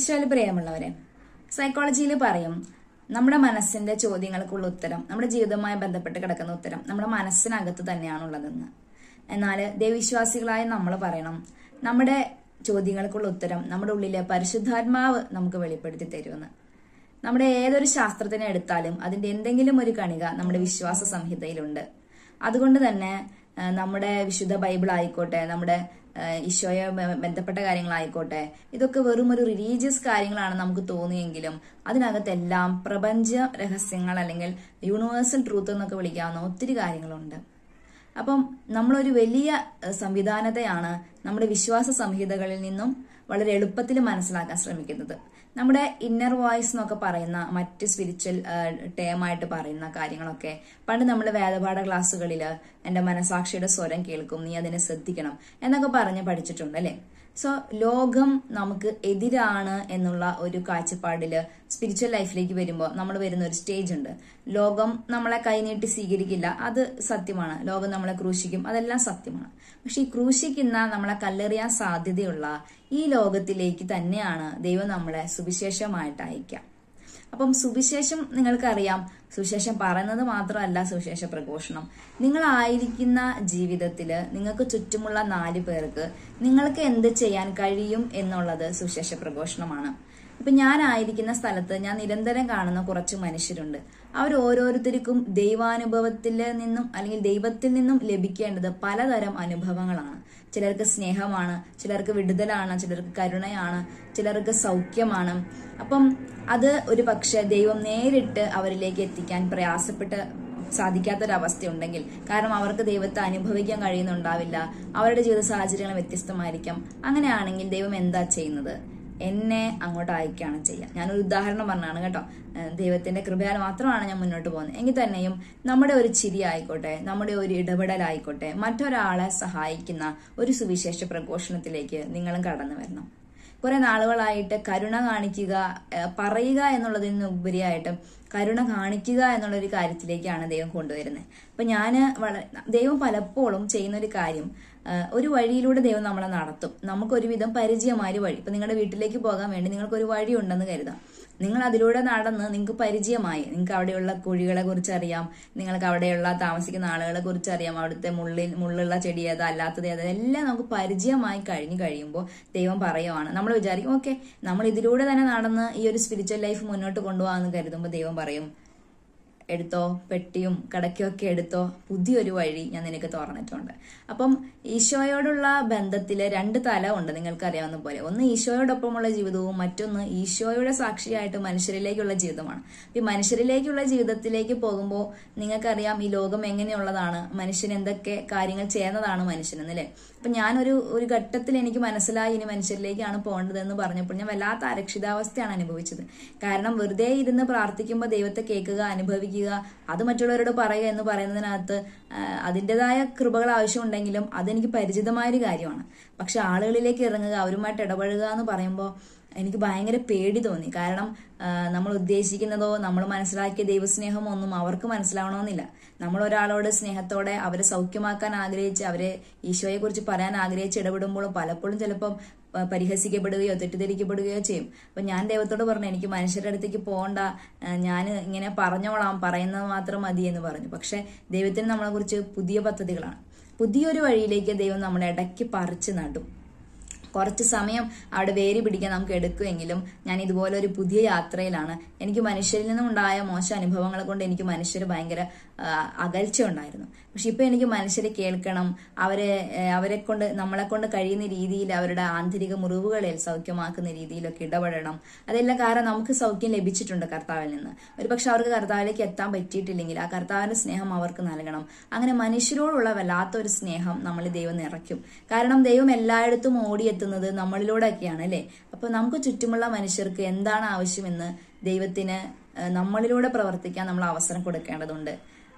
ഈശോയിൽ പ്രിയമുള്ളവരെ സൈക്കോളജിയിൽ പറയും നമ്മുടെ മനസ്സിന്റെ ചോദ്യങ്ങൾക്കുള്ള ഉത്തരം നമ്മുടെ ജീവിതവുമായി ബന്ധപ്പെട്ട് കിടക്കുന്ന ഉത്തരം നമ്മുടെ മനസ്സിനകത്ത് തന്നെയാണുള്ളതെന്ന് എന്നാൽ ദൈവവിശ്വാസികളായ നമ്മൾ പറയണം നമ്മുടെ ചോദ്യങ്ങൾക്കുള്ള ഉത്തരം നമ്മുടെ ഉള്ളിലെ പരിശുദ്ധാത്മാവ് നമുക്ക് വെളിപ്പെടുത്തി തരുമെന്ന് നമ്മുടെ ഏതൊരു ശാസ്ത്രത്തിനെ എടുത്താലും അതിന്റെ എന്തെങ്കിലും ഒരു കണിക നമ്മുടെ വിശ്വാസ സംഹിതയിലുണ്ട് അതുകൊണ്ട് തന്നെ ആ, നമ്മുടെ വിശുദ്ധ ബൈബിൾ ആയിക്കോട്ടെ നമ്മുടെ ആ, ഈശോയെ ബ- ബന്ധപ്പെട്ട കാര്യങ്ങളായിക്കോട്ടെ ഇതൊക്കെ വെറും ഒരു റിലീജിയസ് കാര്യങ്ങളാണ് നമുക്ക് തോന്നിയെങ്കിലും അതിനകത്തെല്ലാം പ്രപഞ്ച രഹസ്യങ്ങൾ അല്ലെങ്കിൽ യൂണിവേഴ്സൽ ട്രൂത്ത് എന്നൊക്കെ വിളിക്കാവുന്ന ഒത്തിരി കാര്യങ്ങളുണ്ട് അപ്പം നമ്മളൊരു വലിയ ഏഹ്, സംവിധാനത്തെയാണ് നമ്മുടെ വിശ്വാസ സംഹിതകളിൽ നിന്നും വളരെ എളുപ്പത്തിൽ മനസ്സിലാക്കാൻ ശ്രമിക്കുന്നത് നമ്മുടെ ഇന്നർ വോയിസ് എന്നൊക്കെ പറയുന്ന മറ്റ് സ്പിരിച്വൽ ടേമായിട്ട് പറയുന്ന കാര്യങ്ങളൊക്കെ പണ്ട് നമ്മൾ വേദപാഠ ക്ലാസ്സുകളിൽ എൻ്റെ മനസാക്ഷിയുടെ സ്വരം കേൾക്കും നീ അതിനെ ശ്രദ്ധിക്കണം എന്നൊക്കെ പറഞ്ഞ് പഠിച്ചിട്ടുണ്ട് അല്ലേ സോ ലോകം നമുക്ക് എതിരാണ് എന്നുള്ള ഒരു കാഴ്ചപ്പാടില് സ്പിരിച്വൽ ലൈഫിലേക്ക് വരുമ്പോൾ നമ്മൾ വരുന്ന ഒരു സ്റ്റേജ് ഉണ്ട് ലോകം നമ്മളെ കൈനീട്ടി സ്വീകരിക്കില്ല അത് സത്യമാണ് ലോകം നമ്മളെ ക്രൂശിക്കും അതെല്ലാം സത്യമാണ് പക്ഷെ ഈ ക്രൂശിക്കുന്ന നമ്മളെ കല്ലെറിയാൻ സാധ്യതയുള്ള ഈ ലോകത്തിലേക്ക് തന്നെയാണ് ദൈവം നമ്മളെ സുവിശേഷമായിട്ട് അയക്കുക അപ്പം സുവിശേഷം നിങ്ങൾക്കറിയാം സുവിശേഷം പറയുന്നത് മാത്രമല്ല സുവിശേഷ പ്രഘോഷണം നിങ്ങളായിരിക്കുന്ന ജീവിതത്തിൽ നിങ്ങൾക്ക് ചുറ്റുമുള്ള നാല് പേർക്ക് നിങ്ങൾക്ക് എന്ത് ചെയ്യാൻ കഴിയും എന്നുള്ളത് സുവിശേഷ പ്രഘോഷണമാണ് ഇപ്പൊ ഞാനായിരിക്കുന്ന സ്ഥലത്ത് ഞാൻ നിരന്തരം കാണുന്ന കുറച്ച് മനുഷ്യരുണ്ട് അവർ ഓരോരുത്തർക്കും ദൈവാനുഭവത്തിൽ നിന്നും അല്ലെങ്കിൽ ദൈവത്തിൽ നിന്നും ലഭിക്കേണ്ടത് പലതരം അനുഭവങ്ങളാണ് ചിലർക്ക് സ്നേഹമാണ് ചിലർക്ക് വിടുതലാണ് ചിലർക്ക് കരുണയാണ് ചിലർക്ക് സൗഖ്യമാണ് അപ്പം അത് ഒരു പക്ഷെ ദൈവം നേരിട്ട് അവരിലേക്ക് എത്തിക്കാൻ പ്രയാസപ്പെട്ട് സാധിക്കാത്തൊരവസ്ഥയുണ്ടെങ്കിൽ കാരണം അവർക്ക് ദൈവത്തെ അനുഭവിക്കാൻ കഴിയുന്നുണ്ടാവില്ല അവരുടെ ജീവിത സാഹചര്യങ്ങൾ വ്യത്യസ്തമായിരിക്കാം അങ്ങനെയാണെങ്കിൽ ദൈവം എന്താ ചെയ്യുന്നത് എന്നെ അങ്ങോട്ട് അയക്കുകയാണ് ചെയ്യുക ഞാനൊരു ഉദാഹരണം പറഞ്ഞാണ് കേട്ടോ ഏഹ് ദൈവത്തിന്റെ കൃപയാൽ മാത്രമാണ് ഞാൻ മുന്നോട്ട് പോകുന്നത് എങ്കിൽ തന്നെയും നമ്മുടെ ഒരു ചിരി ആയിക്കോട്ടെ നമ്മുടെ ഒരു ഇടപെടലായിക്കോട്ടെ മറ്റൊരാളെ സഹായിക്കുന്ന ഒരു സുവിശേഷ പ്രഘോഷണത്തിലേക്ക് നിങ്ങളും കടന്നു വരണം കുറെ നാളുകളായിട്ട് കരുണ കാണിക്കുക ഏഹ് പറയുക എന്നുള്ളതിന് ഉപരിയായിട്ട് കരുണ കാണിക്കുക എന്നുള്ള ഒരു കാര്യത്തിലേക്കാണ് ദൈവം കൊണ്ടുവരുന്നത് അപ്പൊ ഞാന് വളരെ ദൈവം പലപ്പോഴും ചെയ്യുന്ന ഒരു കാര്യം ഏഹ് ഒരു വഴിയിലൂടെ ദൈവം നമ്മളെ നടത്തും നമുക്കൊരുവിധം പരിചയമായ ഒരു വഴി ഇപ്പൊ നിങ്ങളുടെ വീട്ടിലേക്ക് പോകാൻ വേണ്ടി നിങ്ങൾക്ക് ഒരു വഴി ഉണ്ടെന്ന് കരുതാം നിങ്ങൾ അതിലൂടെ നടന്ന് നിങ്ങൾക്ക് പരിചയമായി നിങ്ങൾക്ക് അവിടെയുള്ള കുഴികളെ കുറിച്ച് അറിയാം നിങ്ങൾക്ക് അവിടെയുള്ള താമസിക്കുന്ന ആളുകളെ കുറിച്ച് അറിയാം അവിടുത്തെ മുള്ളിൽ മുള്ളുള്ള ചെടി ഏതാ അല്ലാത്തത് ഏതാ എല്ലാം നമുക്ക് പരിചയമായി കഴിഞ്ഞു കഴിയുമ്പോൾ ദൈവം പറയുവാണ് നമ്മൾ വിചാരിക്കും ഓക്കെ നമ്മൾ ഇതിലൂടെ തന്നെ നടന്ന് ഈ ഒരു സ്പിരിച്വൽ ലൈഫ് മുന്നോട്ട് കൊണ്ടുപോകാന്ന് കരുതുമ്പോൾ ദൈവം പറയും എടുത്തോ പെട്ടിയും കടയ്ക്കും ഒക്കെ എടുത്തോ പുതിയൊരു വഴി ഞാൻ നിനക്ക് തുറന്നിട്ടുണ്ട് അപ്പം ഈശോയോടുള്ള ബന്ധത്തില് രണ്ട് തല ഉണ്ട് നിങ്ങൾക്ക് അറിയാവുന്ന പോലെ ഒന്ന് ഈശോയോടൊപ്പമുള്ള ജീവിതവും മറ്റൊന്ന് ഈശോയുടെ സാക്ഷിയായിട്ട് മനുഷ്യരിലേക്കുള്ള ജീവിതമാണ് ഈ മനുഷ്യരിലേക്കുള്ള ജീവിതത്തിലേക്ക് പോകുമ്പോൾ നിങ്ങൾക്കറിയാം ഈ ലോകം എങ്ങനെയുള്ളതാണ് മനുഷ്യൻ എന്തൊക്കെ കാര്യങ്ങൾ ചെയ്യുന്നതാണ് മനുഷ്യനെന്നല്ലേ അപ്പൊ ഞാനൊരു ഒരു ഘട്ടത്തിൽ എനിക്ക് മനസ്സിലായി ഇനി മനുഷ്യരിലേക്കാണ് പോകേണ്ടതെന്ന് പറഞ്ഞപ്പോൾ ഞാൻ വല്ലാത്ത അരക്ഷിതാവസ്ഥയാണ് അനുഭവിച്ചത് കാരണം വെറുതെ ഇരുന്ന് പ്രാർത്ഥിക്കുമ്പോൾ ദൈവത്തെ കേൾക്കുക അനുഭവിക്കുക അത് മറ്റുള്ളവരോട് പറയുക എന്ന് പറയുന്നതിനകത്ത് ആ, അതിൻ്റെതായ കൃപകൾ ആവശ്യമുണ്ടെങ്കിലും അതെനിക്ക് പരിചിതമായൊരു കാര്യമാണ് പക്ഷെ ആളുകളിലേക്ക് ഇറങ്ങുക അവരുമായിട്ട് ഇടപഴകുക എന്ന് പറയുമ്പോൾ എനിക്ക് ഭയങ്കര പേടി തോന്നി കാരണം ആ, നമ്മൾ ഉദ്ദേശിക്കുന്നതോ നമ്മൾ മനസ്സിലാക്കിയ ദൈവസ്നേഹമോ ഒന്നും അവർക്ക് മനസ്സിലാവണമെന്നില്ല നമ്മൾ ഒരാളോട് സ്നേഹത്തോടെ അവരെ സൗഖ്യമാക്കാൻ ആഗ്രഹിച്ച് അവരെ ഈശോയെ കുറിച്ച് പറയാൻ ആഗ്രഹിച്ച് ഇടപെടുമ്പോൾ പലപ്പോഴും ചിലപ്പം പ- പരിഹസിക്കപ്പെടുകയോ തെറ്റിദ്ധരിക്കപ്പെടുകയോ ചെയ്യും അപ്പൊ ഞാൻ ദൈവത്തോട് പറഞ്ഞു എനിക്ക് മനുഷ്യരുടെ അടുത്തേക്ക് പോകണ്ട ഞാൻ ഇങ്ങനെ പറഞ്ഞോളാം പറയുന്നത് മാത്രം മതി എന്ന് പറഞ്ഞു പക്ഷെ ദൈവത്തിന് നമ്മളെ കുറിച്ച് പുതിയ പദ്ധതികളാണ് പുതിയൊരു വഴിയിലേക്ക് ദൈവം നമ്മളെ ഇടയ്ക്ക് പറിച്ചു നടും കുറച്ച് സമയം അവിടെ വേരി പിടിക്കാൻ നമുക്ക് എടുക്കുമെങ്കിലും ഞാൻ ഇതുപോലെ ഒരു പുതിയ യാത്രയിലാണ് എനിക്ക് മനുഷ്യരിൽ നിന്നും ഉണ്ടായ മോശം അനുഭവങ്ങളെ കൊണ്ട് എനിക്ക് മനുഷ്യർ ഭയങ്കര ആ, അകൽച്ച ഉണ്ടായിരുന്നു പക്ഷെ ഇപ്പൊ എനിക്ക് മനുഷ്യരെ കേൾക്കണം അവരെ ഏ, അവരെ കൊണ്ട് നമ്മളെ കൊണ്ട് കഴിയുന്ന രീതിയിൽ അവരുടെ ആന്തരിക മുറിവുകളിൽ സൗഖ്യമാക്കുന്ന രീതിയിലൊക്കെ ഇടപെടണം അതെല്ലാം കാരണം നമുക്ക് സൗഖ്യം ലഭിച്ചിട്ടുണ്ട് കർത്താവിൽ നിന്ന് ഒരു പക്ഷെ അവർക്ക് കർത്താവിലേക്ക് എത്താൻ പറ്റിയിട്ടില്ലെങ്കിൽ ആ കർത്താവിന്റെ സ്നേഹം അവർക്ക് നൽകണം അങ്ങനെ മനുഷ്യരോടുള്ള വല്ലാത്തൊരു സ്നേഹം നമ്മൾ ദൈവം നിറയ്ക്കും കാരണം ദൈവം എല്ലായിടത്തും ഓടിയെത്തുന്നത് നമ്മളിലൂടെയൊക്കെയാണ് അല്ലേ അപ്പൊ നമുക്ക് ചുറ്റുമുള്ള മനുഷ്യർക്ക് എന്താണ് ആവശ്യമെന്ന് ദൈവത്തിന് ഏഹ്, നമ്മളിലൂടെ പ്രവർത്തിക്കാൻ നമ്മൾ അവസരം കൊടുക്കേണ്ടതുണ്ട്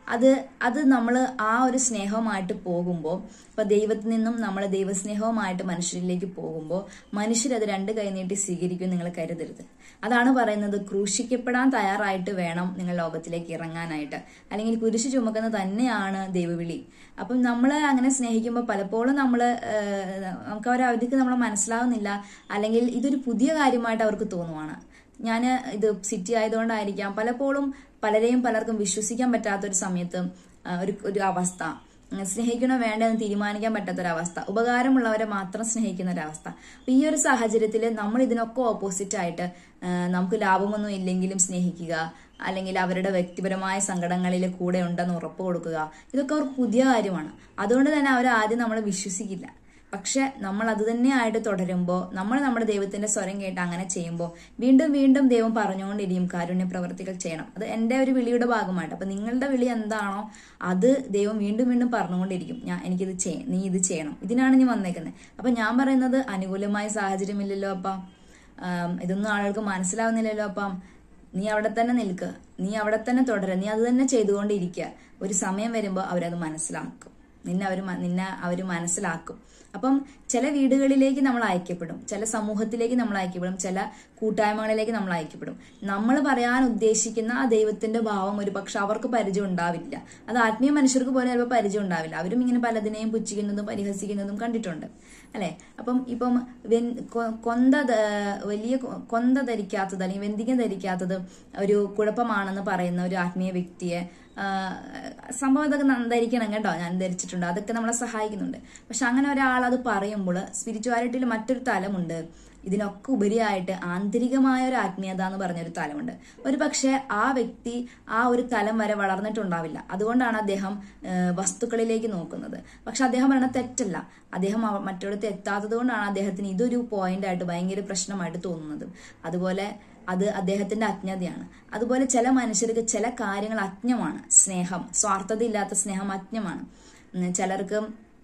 അത് അത് നമ്മൾ ആ ഒരു സ്നേഹവുമായിട്ട് പോകുമ്പോൾ ഇപ്പൊ ദൈവത്തിൽ നിന്നും നമ്മൾ ദൈവസ്നേഹവുമായിട്ട് മനുഷ്യരിലേക്ക് പോകുമ്പോൾ മനുഷ്യരത് രണ്ട് കൈ നീട്ടി സ്വീകരിക്കും നിങ്ങൾ കരുതരുത് അതാണ് പറയുന്നത് ക്രൂശിക്കപ്പെടാൻ തയ്യാറായിട്ട് വേണം നിങ്ങൾ ലോകത്തിലേക്ക് ഇറങ്ങാനായിട്ട് അല്ലെങ്കിൽ കുരിശ് ചുമക്കുന്നത് തന്നെയാണ് ദൈവവിളി അപ്പം നമ്മൾ അങ്ങനെ സ്നേഹിക്കുമ്പോൾ പലപ്പോഴും നമ്മൾ നമുക്ക് അവർ അവർക്ക് നമ്മളെ മനസ്സിലാവുന്നില്ല അല്ലെങ്കിൽ ഇതൊരു പുതിയ കാര്യമായിട്ട് അവർക്ക് തോന്നുവാണ് ഞാൻ ഇത് സിറ്റി ആയതുകൊണ്ടായിരിക്കാം പലപ്പോഴും പലരെയും പലർക്കും വിശ്വസിക്കാൻ പറ്റാത്തൊരു സമയത്ത് ആ, ഒരു ഒരു അവസ്ഥ ഉം, സ്നേഹിക്കണോ വേണ്ട എന്ന് തീരുമാനിക്കാൻ പറ്റാത്തൊരവസ്ഥ ഉപകാരമുള്ളവരെ മാത്രം സ്നേഹിക്കുന്ന ഒരവസ്ഥ അപ്പൊ ഈ ഒരു സാഹചര്യത്തിൽ നമ്മൾ ഇതിനൊക്കെ ഓപ്പോസിറ്റ് ആയിട്ട് ആ, നമുക്ക് ലാഭമൊന്നും ഇല്ലെങ്കിലും സ്നേഹിക്കുക അല്ലെങ്കിൽ അവരുടെ വ്യക്തിപരമായ സങ്കടങ്ങളിൽ കൂടെ ഉണ്ടെന്ന് ഉറപ്പ് കൊടുക്കുക ഇതൊക്കെ അവർക്ക് പുതിയ കാര്യമാണ് അതുകൊണ്ട് തന്നെ അവർ ആദ്യം നമ്മളെ വിശ്വസിക്കില്ല പക്ഷെ നമ്മൾ അത് തന്നെയായിട്ട് തുടരുമ്പോൾ നമ്മൾ നമ്മുടെ ദൈവത്തിന്റെ സ്വരം കേട്ട് അങ്ങനെ ചെയ്യുമ്പോൾ വീണ്ടും വീണ്ടും ദൈവം പറഞ്ഞുകൊണ്ടിരിക്കും കാരുണ്യ പ്രവർത്തികൾ ചെയ്യണം അത് എൻ്റെ ഒരു വിളിയുടെ ഭാഗമായിട്ട് അപ്പൊ നിങ്ങളുടെ വിളി എന്താണോ അത് ദൈവം വീണ്ടും വീണ്ടും പറഞ്ഞുകൊണ്ടിരിക്കും ഞാൻ എനിക്കിത് ചെയ്യ നീ ഇത് ചെയ്യണം ഇതിനാണ് നീ വന്നേക്കുന്നത് അപ്പൊ ഞാൻ പറയുന്നത് അനുകൂലമായ സാഹചര്യമില്ലല്ലോ അപ്പം ആം, ഇതൊന്നും ആളുകൾക്ക് മനസ്സിലാവുന്നില്ലല്ലോ അപ്പം നീ അവിടെ തന്നെ നിൽക്കുക നീ അവിടെ തന്നെ തുടരുക നീ അത് തന്നെ ചെയ്തുകൊണ്ടിരിക്കുക ഒരു സമയം വരുമ്പോൾ അവരത് മനസ്സിലാക്കും നിന്നെ അവർ നിന്നെ അവർ മനസ്സിലാക്കും അപ്പം ചില വീടുകളിലേക്ക് നമ്മൾ അയക്കപ്പെടും ചില സമൂഹത്തിലേക്ക് നമ്മൾ അയക്കപ്പെടും ചില കൂട്ടായ്മകളിലേക്ക് നമ്മൾ അയക്കപ്പെടും നമ്മൾ പറയാൻ ഉദ്ദേശിക്കുന്ന ആ ദൈവത്തിന്റെ ഭാവം ഒരു പക്ഷെ അവർക്ക് പരിചയം ഉണ്ടാവില്ല അത് ആത്മീയ മനുഷ്യർക്ക് പോലും ചിലപ്പോൾ പരിചയം ഉണ്ടാവില്ല അവരും ഇങ്ങനെ പലതിനെയും പുച്ഛിക്കുന്നതും പരിഹസിക്കുന്നതും കണ്ടിട്ടുണ്ട് അല്ലെ അപ്പം ഇപ്പം വെൻ- കൊ- കൊന്ത ധ- വലിയ കൊ- കൊന്ത ധരിക്കാത്തത് അല്ലെങ്കിൽ വെന്തികം ധരിക്കാത്തത് ഒരു കുഴപ്പമാണെന്ന് പറയുന്ന ഒരു ആത്മീയ വ്യക്തിയെ ആ, സംഭവം ഇതൊക്കെ ന- ധരിക്കണം കേട്ടോ ഞാൻ ധരിച്ചിട്ടുണ്ട് അതൊക്കെ നമ്മളെ സഹായിക്കുന്നുണ്ട് പക്ഷെ അങ്ങനെ ഒരാൾ അത് പറയുമ്പോൾ സ്പിരിച്വാലിറ്റിയിൽ മറ്റൊരു തലമുണ്ട് ഇതിനൊക്കെ ഉപരിയായിട്ട് ആന്തരികമായ ഒരു ആത്മീയത എന്ന് പറഞ്ഞൊരു തലമുണ്ട് ഒരു പക്ഷേ ആ വ്യക്തി ആ ഒരു തലം വരെ വളർന്നിട്ടുണ്ടാവില്ല അതുകൊണ്ടാണ് അദ്ദേഹം ആ, വസ്തുക്കളിലേക്ക് നോക്കുന്നത് പക്ഷെ അദ്ദേഹം പറയണ തെറ്റല്ല അദ്ദേഹം അവ- മറ്റൊരിടത്ത് എത്താത്തത് കൊണ്ടാണ് അദ്ദേഹത്തിന് ഇതൊരു പോയിന്റ് ആയിട്ട് ഭയങ്കര പ്രശ്നമായിട്ട് തോന്നുന്നത് അതുപോലെ അത് അദ്ദേഹത്തിന്റെ അജ്ഞതയാണ് അതുപോലെ ചില മനുഷ്യർക്ക് ചില കാര്യങ്ങൾ അജ്ഞമാണ് സ്നേഹം സ്വാർത്ഥതയില്ലാത്ത സ്നേഹം അജ്ഞമാണ് ഉം, ചിലർക്ക്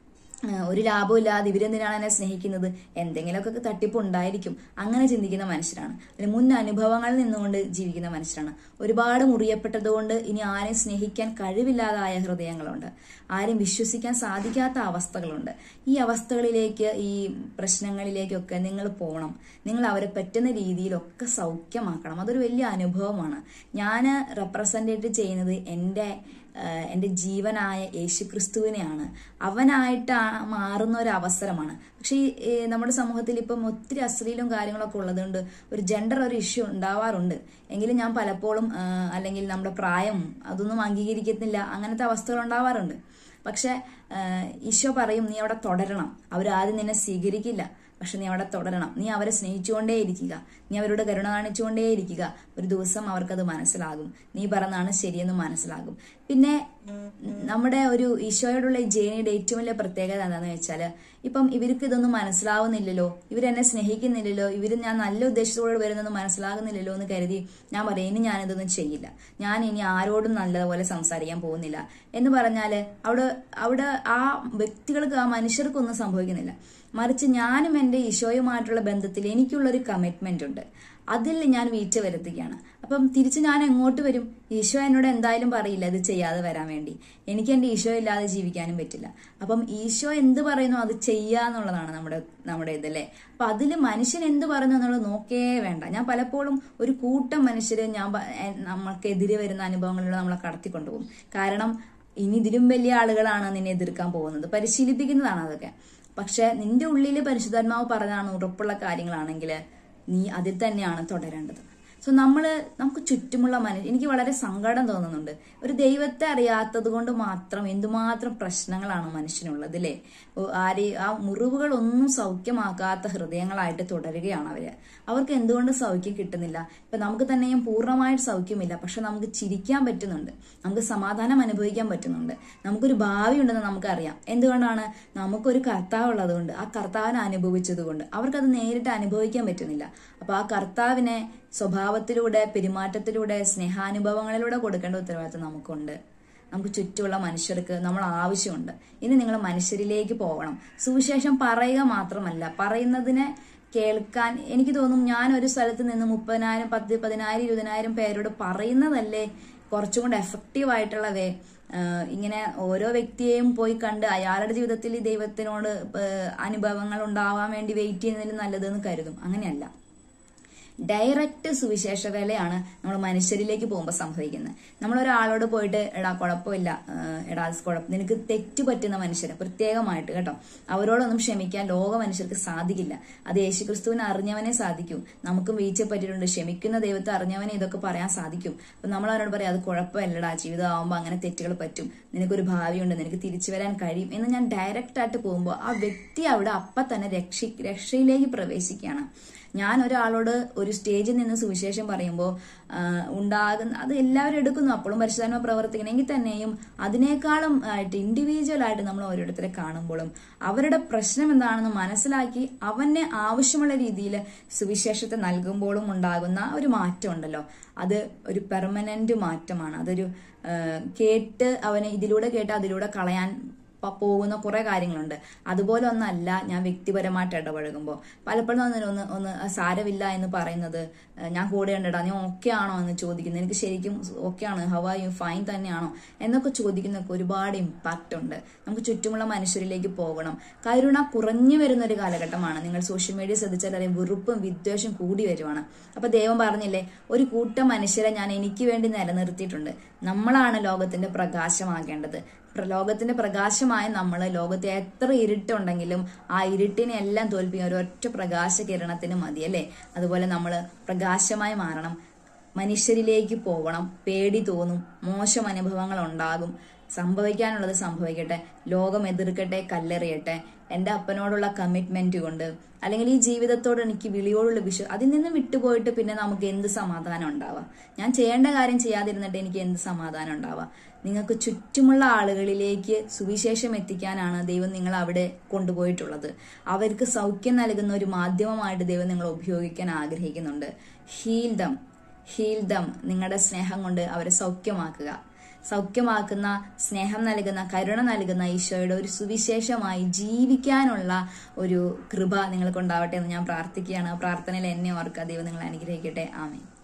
ആ, ഒരു ലാഭമില്ലാതെ ഇവരെന്തിനാണ് എന്നെ സ്നേഹിക്കുന്നത് എന്തെങ്കിലുമൊക്കെ തട്ടിപ്പ് ഉണ്ടായിരിക്കും അങ്ങനെ ചിന്തിക്കുന്ന മനുഷ്യരാണ് ഒരു മുൻ അനുഭവങ്ങളിൽ നിന്നുകൊണ്ട് ജീവിക്കുന്ന മനുഷ്യരാണ് ഒരുപാട് മുറിയപ്പെട്ടതുകൊണ്ട് ഇനി ആരെയും സ്നേഹിക്കാൻ കഴിവില്ലാതായ ഹൃദയങ്ങളുണ്ട് ആരെയും വിശ്വസിക്കാൻ സാധിക്കാത്ത അവസ്ഥകളുണ്ട് ഈ അവസ്ഥകളിലേക്ക് ഈ പ്രശ്നങ്ങളിലേക്കൊക്കെ നിങ്ങൾ പോകണം നിങ്ങൾ അവരെ പറ്റുന്ന രീതിയിലൊക്കെ സൗഖ്യമാക്കണം അതൊരു വലിയ അനുഭവമാണ് ഞാൻ റെപ്രസെൻറ്റേറ്റ് ചെയ്യുന്നത് എൻ്റെ ആഹ് എൻ്റെ ജീവനായ യേശു ക്രിസ്തുവിനെയാണ് അവനായിട്ട് ആ- മാറുന്ന ഒരു അവസരമാണ് പക്ഷെ ഈ ഈ നമ്മുടെ സമൂഹത്തിൽ ഇപ്പം ഒത്തിരി അശ്ലീലവും കാര്യങ്ങളൊക്കെ ഉള്ളതുകൊണ്ട് ഒരു ജെൻഡർ ഒരു ഇഷ്യൂ ഉണ്ടാവാറുണ്ട് എങ്കിലും ഞാൻ പലപ്പോഴും ആഹ് അല്ലെങ്കിൽ നമ്മുടെ പ്രായം അതൊന്നും അംഗീകരിക്കുന്നില്ല അങ്ങനത്തെ അവസ്ഥകൾ ഉണ്ടാവാറുണ്ട് പക്ഷെ ആഹ് ഈശോ പറയും നീ അവിടെ തുടരണം അവരാദ്യം നിന്നെ സ്വീകരിക്കില്ല പക്ഷെ നീ അവിടെ തുടരണം നീ അവരെ സ്നേഹിച്ചുകൊണ്ടേയിരിക്കുക നീ അവരോട് കരുണ കാണിച്ചുകൊണ്ടേയിരിക്കുക ഒരു ദിവസം അവർക്കത് മനസ്സിലാകും നീ പറഞ്ഞാണ് ശരിയെന്ന് മനസ്സിലാകും പിന്നെ നമ്മുടെ ഒരു ഈശോയോടുള്ള ഈ ജേണിയുടെ ഏറ്റവും വലിയ പ്രത്യേകത എന്താണെന്ന് വെച്ചാൽ ഇപ്പം ഇവർക്ക് ഇതൊന്നും മനസ്സിലാവുന്നില്ലല്ലോ ഇവരെന്നെ സ്നേഹിക്കുന്നില്ലല്ലോ ഇവർ ഞാൻ നല്ല ഉദ്ദേശത്തോടെ വരുന്നത് മനസ്സിലാകുന്നില്ലല്ലോ എന്ന് കരുതി ഞാൻ പറയും ഇനി ഞാനിതൊന്നും ചെയ്യില്ല ഞാൻ ഇനി ആരോടും നല്ലതുപോലെ സംസാരിക്കാൻ പോകുന്നില്ല എന്ന് പറഞ്ഞാൽ അവിടെ അവിടെ ആ വ്യക്തികൾക്ക് ആ മനുഷ്യർക്കൊന്നും സംഭവിക്കുന്നില്ല മറിച്ച് ഞാനും എൻ്റെ ഈശോയുമായിട്ടുള്ള ബന്ധത്തിൽ എനിക്കുള്ളൊരു കമ്മിറ്റ്മെന്റ് ഉണ്ട് അതിൽ ഞാൻ വീഴ്ച വരുത്തുകയാണ് അപ്പം തിരിച്ച് ഞാൻ എങ്ങോട്ട് വരും ഈശോ എന്നോട് എന്തായാലും പറയില്ല ഇത് ചെയ്യാതെ വരാൻ വേണ്ടി എനിക്ക് എൻ്റെ ഈശോ ഇല്ലാതെ ജീവിക്കാനും പറ്റില്ല അപ്പം ഈശോ എന്ത് പറയുന്നു അത് ചെയ്യുക എന്നുള്ളതാണ് നമ്മുടെ നമ്മുടെ ഇതല്ലേ അപ്പൊ അതിൽ മനുഷ്യൻ എന്ത് പറയുന്നു എന്നുള്ളത് നോക്കേ വേണ്ട ഞാൻ പലപ്പോഴും ഒരു കൂട്ടം മനുഷ്യര് ഞാൻ പ- എ- നമ്മൾക്കെതിരെ വരുന്ന അനുഭവങ്ങളിലൂടെ നമ്മളെ കടത്തിക്കൊണ്ടുപോകും കാരണം ഇനി ഇതിലും വലിയ ആളുകളാണ് നിന്നെ എതിർക്കാൻ പോകുന്നത് പരിശീലിപ്പിക്കുന്നതാണ് അതൊക്കെ പക്ഷെ നിന്റെ ഉള്ളിൽ പരിശുദ്ധാത്മാവ് പറഞ്ഞാണ് ഉറപ്പുള്ള കാര്യങ്ങളാണെങ്കിൽ നീ അതിൽ തന്നെയാണ് തുടരേണ്ടത് സോ നമ്മൾ നമുക്ക് ചുറ്റുമുള്ള മനുഷ്യ എനിക്ക് വളരെ സങ്കടം തോന്നുന്നുണ്ട് ഒരു ദൈവത്തെ അറിയാത്തത് കൊണ്ട് മാത്രം എന്തുമാത്രം പ്രശ്നങ്ങളാണ് മനുഷ്യനുള്ളത് അല്ലേ ഓ, ആരെ ആ മുറിവുകൾ ഒന്നും സൗഖ്യമാക്കാത്ത ഹൃദയങ്ങളായിട്ട് തുടരുകയാണ് അവര് അവർക്ക് എന്തുകൊണ്ട് സൗഖ്യം കിട്ടുന്നില്ല ഇപ്പൊ നമുക്ക് തന്നെയും പൂർണ്ണമായിട്ട് സൗഖ്യമില്ല പക്ഷെ നമുക്ക് ചിരിക്കാൻ പറ്റുന്നുണ്ട് നമുക്ക് സമാധാനം അനുഭവിക്കാൻ പറ്റുന്നുണ്ട് നമുക്കൊരു ഭാവി ഉണ്ടെന്ന് നമുക്കറിയാം എന്തുകൊണ്ടാണ് നമുക്കൊരു കർത്താവ് ഉള്ളതുകൊണ്ട് ആ കർത്താവിനെ അനുഭവിച്ചത് കൊണ്ട് അവർക്കത് നേരിട്ട് അനുഭവിക്കാൻ പറ്റുന്നില്ല അപ്പൊ ആ കർത്താവിനെ സ്വഭാവത്തിലൂടെ പെരുമാറ്റത്തിലൂടെ സ്നേഹാനുഭവങ്ങളിലൂടെ കൊടുക്കേണ്ട ഉത്തരവാദിത്വം നമുക്കുണ്ട് നമുക്ക് ചുറ്റുമുള്ള മനുഷ്യർക്ക് നമ്മൾ ആവശ്യമുണ്ട് ഇനി നിങ്ങൾ മനുഷ്യരിലേക്ക് പോകണം സുവിശേഷം പറയുക മാത്രമല്ല പറയുന്നതിനെ കേൾക്കാൻ എനിക്ക് തോന്നും ഞാൻ ഒരു സ്ഥലത്ത് നിന്ന് മുപ്പതിനായിരം പത്ത് പതിനായിരം ഇരുപതിനായിരം പേരോട് പറയുന്നതല്ലേ കുറച്ചും കൂടെ എഫക്റ്റീവ് ആയിട്ടുള്ള വേ ആഹ് ഇങ്ങനെ ഓരോ വ്യക്തിയെയും പോയി കണ്ട് അയാളുടെ ജീവിതത്തിൽ ഈ ദൈവത്തിനോട് ഏഹ് അനുഭവങ്ങൾ ഉണ്ടാവാൻ വേണ്ടി വെയിറ്റ് ചെയ്യുന്നതിൽ നല്ലതെന്ന് കരുതും അങ്ങനെയല്ല ഡയറക്റ്റ് സുവിശേഷ വേലയാണ് നമ്മൾ മനുഷ്യരിലേക്ക് പോകുമ്പോൾ സംഭവിക്കുന്നത് നമ്മൾ ഒരാളോട് പോയിട്ട് എടാ കുഴപ്പമില്ല ഏഹ് എടാ അത് കുഴപ്പം നിനക്ക് തെറ്റ് പറ്റുന്ന മനുഷ്യരെ പ്രത്യേകമായിട്ട് കേട്ടോ അവരോടൊന്നും ക്ഷമിക്കാൻ ലോക മനുഷ്യർക്ക് സാധിക്കില്ല അത് യേശുക്രിസ്തുവിനെ അറിഞ്ഞവനെ സാധിക്കൂ നമുക്കും വീഴ്ച പറ്റിയിട്ടുണ്ട് ക്ഷമിക്കുന്ന ദൈവത്തെ അറിഞ്ഞവനെ ഇതൊക്കെ പറയാൻ സാധിക്കും അപ്പൊ നമ്മൾ അവരോട് പറയാം അത് കുഴപ്പമില്ലടാ ജീവിതം ആവുമ്പോൾ അങ്ങനെ തെറ്റുകൾ പറ്റും നിനക്കൊരു ഭാവിയുണ്ട് നിനക്ക് തിരിച്ചു വരാൻ കഴിയും എന്ന് ഞാൻ ഡയറക്റ്റ് ആയിട്ട് പോകുമ്പോൾ ആ വ്യക്തി അവിടെ അപ്പം തന്നെ രക്ഷി രക്ഷയിലേക്ക് പ്രവേശിക്കുകയാണ് ഞാൻ ഒരാളോട് ഒരു സ്റ്റേജിൽ നിന്ന് സുവിശേഷം പറയുമ്പോൾ ഉണ്ടാകുന്ന അത് എല്ലാവരും എടുക്കുന്നു അപ്പോഴും പരിശുദ്ധാത്മ പ്രവർത്തിക്കണമെങ്കിൽ തന്നെയും അതിനേക്കാളും ആയിട്ട് ഇൻഡിവിജ്വൽ ആയിട്ട് നമ്മൾ ഓരോരുത്തരെ കാണുമ്പോഴും അവരുടെ പ്രശ്നം എന്താണെന്ന് മനസ്സിലാക്കി അവന് ആവശ്യമുള്ള രീതിയിൽ സുവിശേഷത്തെ നൽകുമ്പോഴും ഉണ്ടാകുന്ന ഒരു മാറ്റം ഉണ്ടല്ലോ അത് ഒരു പെർമനന്റ് മാറ്റമാണ് അതൊരു ആ, കേട്ട് അവന് ഇതിലൂടെ കേട്ട് അതിലൂടെ കളയാൻ പ- പോകുന്ന കുറെ കാര്യങ്ങളുണ്ട് അതുപോലെ ഒന്നല്ല ഞാൻ വ്യക്തിപരമായിട്ട് ഇടപഴകുമ്പോൾ പലപ്പോഴും ഒന്ന് ഒന്ന് ഒന്ന് സാരമില്ല എന്ന് പറയുന്നത് ഏഹ് ഞാൻ കൂടെ ഉണ്ടടാ നീ ഓക്കെ ആണോ എന്ന് ചോദിക്കുന്നത് എനിക്ക് ശരിക്കും ഓക്കെ ആണ് ഹവ യു ഫൈൻ തന്നെയാണോ എന്നൊക്കെ ചോദിക്കുന്നൊക്കെ ഒരുപാട് ഇമ്പാക്റ്റ് ഉണ്ട് നമുക്ക് ചുറ്റുമുള്ള മനുഷ്യരിലേക്ക് പോകണം കരുണ കുറഞ്ഞു വരുന്ന ഒരു കാലഘട്ടമാണ് നിങ്ങൾ സോഷ്യൽ മീഡിയ ശ്രദ്ധിച്ചാൽ അറിയാം വെറുപ്പും വിദ്വേഷം കൂടി വരുവാണ് അപ്പൊ ദൈവം പറഞ്ഞില്ലേ ഒരു കൂട്ടം മനുഷ്യരെ ഞാൻ എനിക്ക് വേണ്ടി നിലനിർത്തിയിട്ടുണ്ട് നമ്മളാണ് ലോകത്തിന്റെ പ്രകാശമാകേണ്ടത് പ്ര- ലോകത്തിന്റെ പ്രകാശമായ നമ്മൾ ലോകത്തെ എത്ര ഇരുട്ടുണ്ടെങ്കിലും ആ ഇരുട്ടിനെ എല്ലാം തോൽപ്പിക്കാൻ ഒരു ഒറ്റ പ്രകാശ കിരണത്തിന് മതി അല്ലേ അതുപോലെ നമ്മൾ പ്രകാശമായി മാറണം മനുഷ്യരിലേക്ക് പോകണം പേടി തോന്നും മോശം അനുഭവങ്ങൾ ഉണ്ടാകും സംഭവിക്കാനുള്ളത് സംഭവിക്കട്ടെ ലോകം എതിർക്കട്ടെ കല്ലെറിയട്ടെ എൻ്റെ അപ്പനോടുള്ള കമ്മിറ്റ്മെന്റ് കൊണ്ട് അല്ലെങ്കിൽ ഈ ജീവിതത്തോട് എനിക്ക് വിളിയോടുള്ള വിശ്വ അതിൽ നിന്ന് വിട്ടുപോയിട്ട് പിന്നെ നമുക്ക് എന്ത് സമാധാനം ഉണ്ടാവാം ഞാൻ ചെയ്യേണ്ട കാര്യം ചെയ്യാതിരുന്നിട്ട് എനിക്ക് എന്ത് സമാധാനം ഉണ്ടാവാം നിങ്ങൾക്ക് ചുറ്റുമുള്ള ആളുകളിലേക്ക് സുവിശേഷം എത്തിക്കാനാണ് ദൈവം നിങ്ങൾ അവിടെ കൊണ്ടുപോയിട്ടുള്ളത് അവർക്ക് സൗഖ്യം നൽകുന്ന ഒരു മാധ്യമമായിട്ട് ദൈവം നിങ്ങൾ ഉപയോഗിക്കാൻ ആഗ്രഹിക്കുന്നുണ്ട് ഹീൽ ദം ഹീൽ ദം നിങ്ങളുടെ സ്നേഹം കൊണ്ട് അവരെ സൗഖ്യമാക്കുക സൗഖ്യമാക്കുന്ന സ്നേഹം നൽകുന്ന കരുണ നൽകുന്ന ഈശോയുടെ ഒരു സുവിശേഷമായി ജീവിക്കാനുള്ള ഒരു കൃപ നിങ്ങൾക്കുണ്ടാവട്ടെ എന്ന് ഞാൻ പ്രാർത്ഥിക്കുകയാണ് ആ പ്രാർത്ഥനയിൽ എന്നെ ഓർക്കുക ദൈവം നിങ്ങൾ അനുഗ്രഹിക്കട്ടെ ആമേ